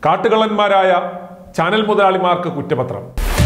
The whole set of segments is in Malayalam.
കാട്ടുകള്ളന്മാരായ ചാനൽ മുതലാളിമാർക്ക് കുറ്റപത്രം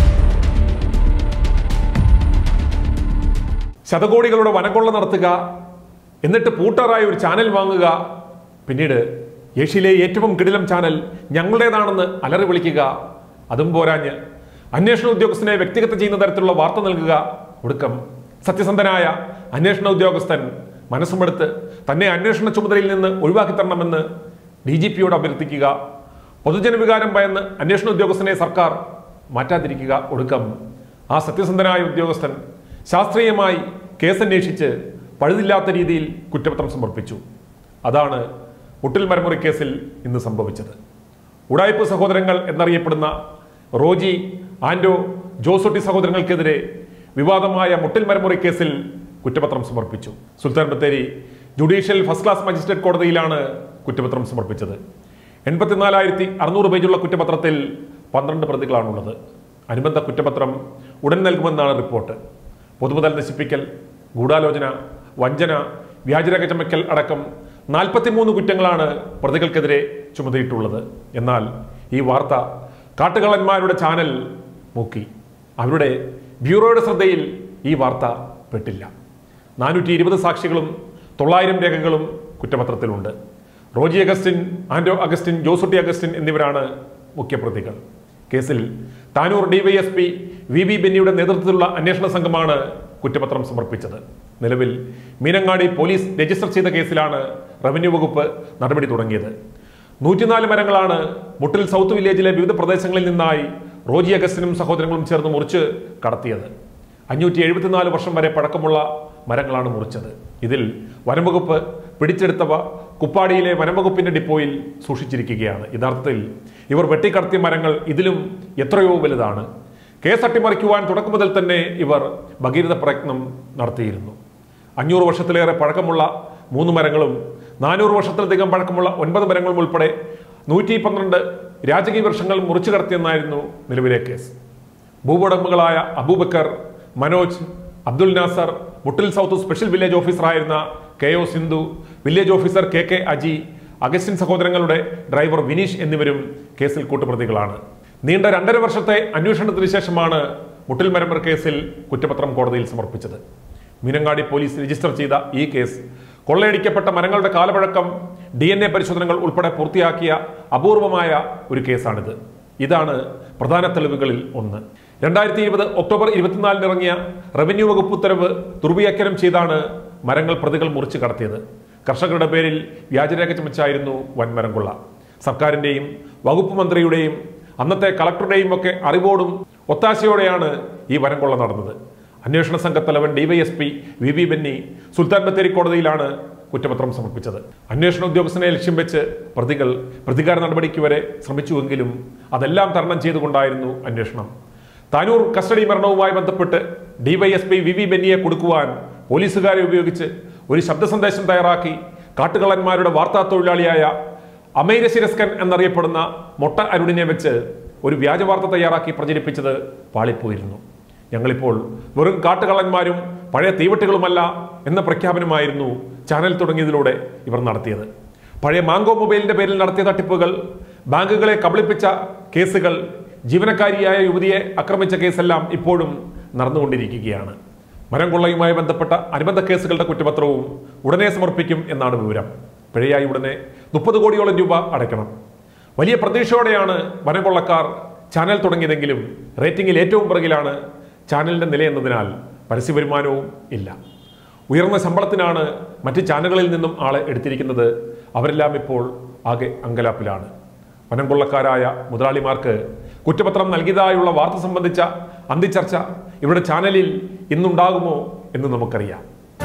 ശതകോടികളുടെ വനക്കൊള്ള നടത്തുക എന്നിട്ട് പൂട്ടറായ ഒരു ചാനൽ വാങ്ങുക പിന്നീട് ഏഷ്യയിലെ ഏറ്റവും കിടിലം ചാനൽ ഞങ്ങളുടേതാണെന്ന് അലറി വിളിക്കുക അതും പോരാഞ്ഞ് അന്വേഷണ ഉദ്യോഗസ്ഥനെ വ്യക്തിഗത ചെയ്യുന്ന തരത്തിലുള്ള വാർത്ത നൽകുക ഒടുക്കം സത്യസന്ധനായ അന്വേഷണ ഉദ്യോഗസ്ഥൻ മനസ്സുമെടുത്ത് തന്നെ അന്വേഷണ ചുമതലയിൽ നിന്ന് ഒഴിവാക്കി തരണമെന്ന് ഡി ജി പിയോട് അഭ്യർത്ഥിക്കുക പൊതുജനവികാരം ഭയന്ന് അന്വേഷണ ഉദ്യോഗസ്ഥനെ സർക്കാർ മാറ്റാതിരിക്കുക ഒടുക്കം ആ സത്യസന്ധനായ ഉദ്യോഗസ്ഥൻ ശാസ്ത്രീയമായി കേസന്വേഷിച്ച് പഴുതില്ലാത്ത രീതിയിൽ കുറ്റപത്രം സമർപ്പിച്ചു അതാണ് മുട്ടിൽ മരമുറി കേസിൽ ഇന്ന് സംഭവിച്ചത് ഉടായ്പ സഹോദരങ്ങൾ എന്നറിയപ്പെടുന്ന റോജി ആൻഡോ ജോസൊട്ടി സഹോദരങ്ങൾക്കെതിരെ വിവാദമായ മുട്ടിൽ മരമുറി കേസിൽ കുറ്റപത്രം സമർപ്പിച്ചു Sultan Bathery judicial first class magistrate കോടതിയിലാണ് കുറ്റപത്രം സമർപ്പിച്ചത് എൺപത്തിനാലായിരത്തി അറുന്നൂറ് പേജുള്ള കുറ്റപത്രത്തിൽ പന്ത്രണ്ട് പ്രതികളാണുള്ളത് അനുബന്ധ കുറ്റപത്രം ഉടൻ നൽകുമെന്നാണ് റിപ്പോർട്ട് പൊതുമുതൽ നശിപ്പിക്കൽ ഗൂഢാലോചന വഞ്ചന വ്യാജരേഖ ചമയ്ക്കൽ അടക്കം നാൽപ്പത്തിമൂന്ന് കുറ്റങ്ങളാണ് പ്രതികൾക്കെതിരെ ചുമതയിട്ടുള്ളത് എന്നാൽ ഈ വാർത്ത കാട്ടുകള്ളന്മാരുടെ ചാനൽ മൂക്കി അവരുടെ ബ്യൂറോയുടെ ശ്രദ്ധയിൽ ഈ വാർത്ത പെട്ടില്ല നാനൂറ്റി ഇരുപത് സാക്ഷികളും തൊള്ളായിരം രേഖകളും കുറ്റപത്രത്തിലുണ്ട് റോജി അഗസ്റ്റിൻ ആൻഡോ അഗസ്റ്റിൻ ജോസുട്ടി അഗസ്റ്റിൻ എന്നിവരാണ് മുഖ്യപ്രതികൾ കേസിൽ താനൂർ ഡിവൈഎസ്പി വി ബി ബെന്നിയുടെ നേതൃത്വത്തിലുള്ള അന്വേഷണ സംഘമാണ് കുറ്റപത്രം സമർപ്പിച്ചത് നിലവിൽ മീനങ്ങാടി പോലീസ് രജിസ്റ്റർ ചെയ്ത കേസിലാണ് റവന്യൂ വകുപ്പ് നടപടി തുടങ്ങിയത് നൂറ്റിനാല് മരങ്ങളാണ് മുട്ടിൽ സൗത്ത് വില്ലേജിലെ വിവിധ പ്രദേശങ്ങളിൽ നിന്നായി റോജി അഗസ്റ്റിനും സഹോദരങ്ങളും ചേർന്ന് മുറിച്ച് കടത്തിയത് അഞ്ഞൂറ്റി എഴുപത്തിനാല് വർഷം വരെ പഴക്കമുള്ള മരങ്ങളാണ് മുറിച്ചത് ഇതിൽ വനംവകുപ്പ് പിടിച്ചെടുത്തവ കുപ്പാടിയിലെ വനംവകുപ്പിന്റെ ഡിപ്പോയിൽ സൂക്ഷിച്ചിരിക്കുകയാണ് യഥാർത്ഥത്തിൽ ഇവർ വെട്ടിക്കടത്തിയ മരങ്ങൾ ഇതിലും എത്രയോ വലുതാണ് കേസ് അട്ടിമറിക്കുവാൻ തുടക്കം മുതൽ തന്നെ ഇവർ ഭഗീരഥ പ്രയത്നം നടത്തിയിരുന്നു അഞ്ഞൂറ് വർഷത്തിലേറെ പഴക്കമുള്ള മൂന്ന് മരങ്ങളും നാനൂറ് വർഷത്തിലധികം പഴക്കമുള്ള ഒൻപത് മരങ്ങളും ഉൾപ്പെടെ നൂറ്റി പന്ത്രണ്ട് രാജകീയ വർഷങ്ങൾ മുറിച്ചു കടത്തിയെന്നായിരുന്നു നിലവിലെ കേസ് ഭൂവുടമകളായ Aboobacker Manoj Abdul Nasar Muttil South special village ഓഫീസറായിരുന്ന K O Sindhu village officer K K Aji Augustine സഹോദരങ്ങളുടെ ഡ്രൈവർ വിനീഷ് എന്നിവരും കേസിൽ കൂട്ടുപ്രതികളാണ് നീണ്ട രണ്ടര വർഷത്തെ അന്വേഷണത്തിന് ശേഷമാണ് മുട്ടിൽ മരമർ കേസിൽ കുറ്റപത്രം കോടതിയിൽ സമർപ്പിച്ചത് മീനങ്ങാടി പോലീസ് രജിസ്റ്റർ ചെയ്ത ഈ കേസ് കൊള്ളയടിക്കപ്പെട്ട മരങ്ങളുടെ കാലപഴക്കം ഡി എൻ എ പരിശോധനകൾ ഉൾപ്പെടെ പൂർത്തിയാക്കിയ അപൂർവമായ ഒരു കേസാണിത് ഇതാണ് പ്രധാന തെളിവുകളിൽ ഒന്ന് രണ്ടായിരത്തി ഇരുപത് ഒക്ടോബർ ഇരുപത്തിനാലിന് ഇറങ്ങിയ റവന്യൂ വകുപ്പ് ഉത്തരവ് ദുർവ്യാഖ്യാനം ചെയ്താണ് മരങ്ങൾ പ്രതികൾ മുറിച്ചു കടത്തിയത് കർഷകരുടെ പേരിൽ വ്യാജരേഖ ചമച്ചായിരുന്നു വൻമരം കൊള്ള സർക്കാരിന്റെയും വകുപ്പ് മന്ത്രിയുടെയും അന്നത്തെ കളക്ടറുടെയും ഒക്കെ അറിവോടും ഒത്താശയോടെയാണ് ഈ വനം കൊള്ള നടന്നത് അന്വേഷണ സംഘത്തലവൻ DYSP V B Benny Sultan Bathery കോടതിയിലാണ് കുറ്റപത്രം സമർപ്പിച്ചത് അന്വേഷണ ഉദ്യോഗസ്ഥനെ ലക്ഷ്യം വെച്ച് പ്രതികൾ പ്രതികാര നടപടിക്ക് വരെ ശ്രമിച്ചുവെങ്കിലും അതെല്ലാം തരണം ചെയ്തുകൊണ്ടായിരുന്നു അന്വേഷണം താനൂർ കസ്റ്റഡി മരണവുമായി ബന്ധപ്പെട്ട് ഡിവൈഎസ്പി വി വി ബെന്നിയെ കൊടുക്കുവാൻ പോലീസുകാരെ ഉപയോഗിച്ച് ഒരു ശബ്ദ സന്ദേശം തയ്യാറാക്കി കാട്ടുകള്ളന്മാരുടെ വാർത്താ തൊഴിലാളിയായ അമൈര ശിരസ്കൻ എന്നറിയപ്പെടുന്ന മൊട്ട അരുണിനെ വെച്ച് ഒരു വ്യാജ വാർത്ത തയ്യാറാക്കി പ്രചരിപ്പിച്ചത് പാളിപ്പോയിരുന്നു ഞങ്ങളിപ്പോൾ വെറും കാട്ടുകള്ളന്മാരും പഴയ തീവട്ടികളുമല്ല എന്ന പ്രഖ്യാപനമായിരുന്നു ചാനൽ തുടങ്ങിയതിലൂടെ ഇവർ നടത്തിയത് പഴയ മാങ്കോ മൊബൈലിന്റെ പേരിൽ നടത്തിയ തട്ടിപ്പുകൾ ബാങ്കുകളെ കബളിപ്പിച്ച കേസുകൾ ജീവനക്കാരിയായ യുവതിയെ ആക്രമിച്ച കേസെല്ലാം ഇപ്പോഴും നടന്നുകൊണ്ടിരിക്കുകയാണ് മരം കൊള്ളയുമായി ബന്ധപ്പെട്ട അനുബന്ധ കേസുകളുടെ കുറ്റപത്രവും ഉടനെ സമർപ്പിക്കും എന്നാണ് വിവരം പിഴയായി ഉടനെ മുപ്പത് കോടിയോളം രൂപ അടയ്ക്കണം വലിയ പ്രതീക്ഷയോടെയാണ് വനം കൊള്ളക്കാർ ചാനൽ തുടങ്ങിയതെങ്കിലും റേറ്റിംഗിൽ ഏറ്റവും പിറകിലാണ് ചാനലിന്റെ നിലയെന്നതിനാൽ പരസ്യ വരുമാനവും ഇല്ല ഉയർന്ന ശമ്പളത്തിനാണ് മറ്റ് ചാനലുകളിൽ നിന്നും ആളെ എടുത്തിരിക്കുന്നത് അവരെല്ലാം ഇപ്പോൾ ആകെ അങ്കലാപ്പിലാണ് വനം കൊള്ളക്കാരായ മുതലാളിമാർക്ക് കുറ്റപത്രം നൽകിയതായുള്ള വാർത്ത സംബന്ധിച്ച അന്തിച്ചർച്ച ഇവരുടെ ചാനലിൽ ഇന്നുണ്ടാകുമോ എന്ന് നമുക്കറിയാം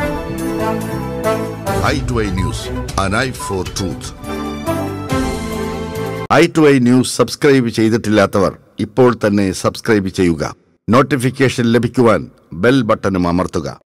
I to I News an eye for truth I to I News subscribe ചെയ്തിട്ടില്ലാത്തവർ ഇപ്പോൾ തന്നെ സബ്സ്ക്രൈബ് ചെയ്യുക നോട്ടിഫിക്കേഷൻ ലഭിക്കുവാൻ ബെൽ ബട്ടണും അമർത്തുക